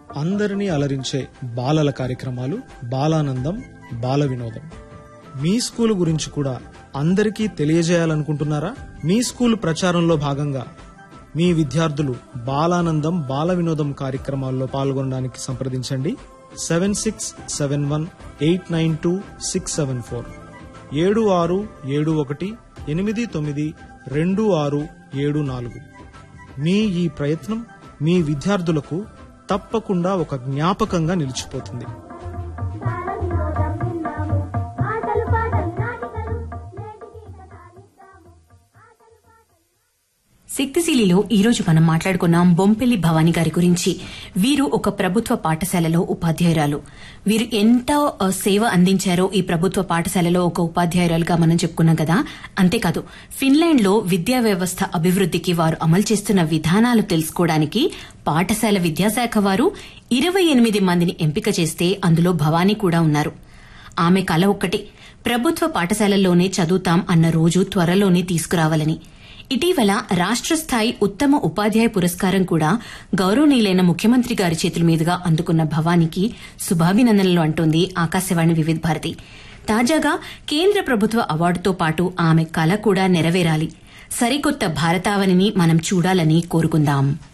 అందరినీ అలరించే బాలల కార్యక్రమాలు బాలానందం బాల వినోదం మీ స్కూల్ గురించి కూడా అందరికీ తెలియజేయాలనుకుంటున్నారా మీ స్కూల్ ప్రచారంలో భాగంగా మీ విద్యార్థులు బాలానందం బాల వినోదం కార్యక్రమాల్లో పాల్గొనడానికి సంప్రదించండి seven six seven one eight nine two six seven four ఏడు ఆరు ఏడు ఒకటి ఎనిమిది తొమ్మిది రెండు ఆరు ఏడు నాలుగు మీ ఈ ప్రయత్నం మీ విద్యార్థులకు తప్పకుండా ఒక జ్ఞాపకంగా నిలిచిపోతుంది బాలవినోదం విన్నాము ఆటలు పాటలు నాటికలు నేటికి కథాలిద్దాము ఆటలు పాటలు శక్తిశీలిలో ఈ రోజు మనం మాట్లాడుకున్నాం బొంపెల్లి భవానీ గారి గురించి వీరు ఒక ప్రభుత్వ పాఠశాలలో ఉపాధ్యాయురాలు వీరు ఎంత ఆ, సేవ అందించారో ఈ ప్రభుత్వ పాఠశాలలో ఒక ఉపాధ్యాయురాలుగా మనం చెప్పుకున్నాం కదా అంతేకాదు ఫిన్లాండ్ లో విద్యా వ్యవస్థ అభివృద్ధికి వారు అమలు చేస్తున్న విధానాలు తెలుసుకోవడానికి పాఠశాల విద్యాశాఖ వారు ఇరవై ఎనిమిది మందిని ఎంపిక చేస్తే అందులో భవానీ కూడా ఉన్నారు ఆమె కల ఒక్కటే ప్రభుత్వ పాఠశాలల్లోనే చదువుతాం అన్న రోజు త్వరలోనే తీసుకురావాలని ఇటీవల రాష్ట్ర స్థాయి ఉత్తమ ఉపాధ్యాయ పురస్కారం కూడా గౌరవనీయులైన ముఖ్యమంత్రి గారి చేతుల మీదుగా అందుకున్న భవానికి శుభాభినందనలు అంటోంది ఆకాశవాణి వివిధ భారతి తాజాగా కేంద్ర ప్రభుత్వ అవార్డుతో పాటు ఆమె కల కూడా నెరవేరాలి సరికొత్త భారతావనిని మనం చూడాలని కోరుకుందాం